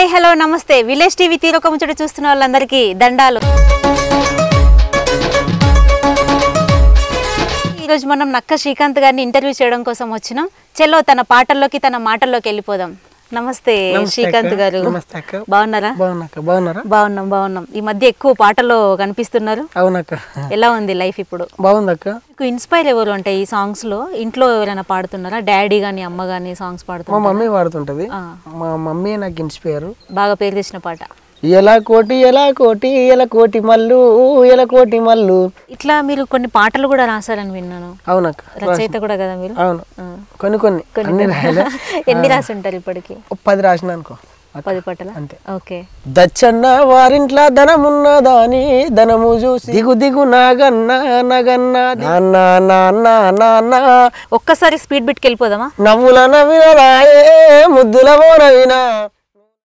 Hello నమస్తే village TV తీరొక ముచ్చట చూస్తున్న వాళ్ళందరికీ దండాలు ఈరోజు మనం నక్క శ్రీకాంత్ గారిని ఇంటర్వ్యూ చేయడం కోసం వచ్చినాం చెల్లో తన పాటల్లోకి తన మాటల్లోకి వెళ్ళిపోదాం నమస్తే నమస్తే శ్రీకాంత్ అక్క. గారు నమస్తే అక్క బాగున్నారా బాగున్నాక బాగున్నారా బాగున్నాం బాగున్నాం ఈ మధ్య ఎక్కువ పాటల్లో కనిపిస్తున్నారు అవునక్క ఎలా ఉంది లైఫ్ ఇప్పుడు బాగుందక్క మీకు ఇన్స్పైర్ ఎవరు అంటే ఈ సాంగ్స్ లో ఇంట్లో ఎవరైనా పాడుతున్నారా డాడీ గానీ అమ్మ గానీ సాంగ్స్ మా పాడుతున్నారు మమ్మీ వాడుతుంటది ఆ. మా మమ్మీ నాకు ఇన్స్పైర్ బాగా పేరు తెచ్చిన పాట ఎలా కోటి ఎలా కోటి ఎలా కోటి మల్లు ఎలా కోటి మల్లు ఇట్లా మీరు కొన్ని పాటలు కూడా రాశారని విన్నాను అవునక్క రచయిత కూడా కదా మీరు అవును ఆ. కొన్ని కొన్ని అన్ని రాయలే ఎన్ని రాసి ఉంటారు ఇప్పటికి ఓ పది రాసిన అనుకో పది పాటల అంతే ఓకే దచ్చన్న వారింట్ల ధనమున్నదాని ధనము చూసి దిగు దిగు నాగన్న నగన్న నాన్న నాన్న నాన్న ఒక్కసారి స్పీడ్ బిట్కి వెళ్ళిపోదామా నవ్వుల నవ్విన రాయే ముద్దుల మోనవినా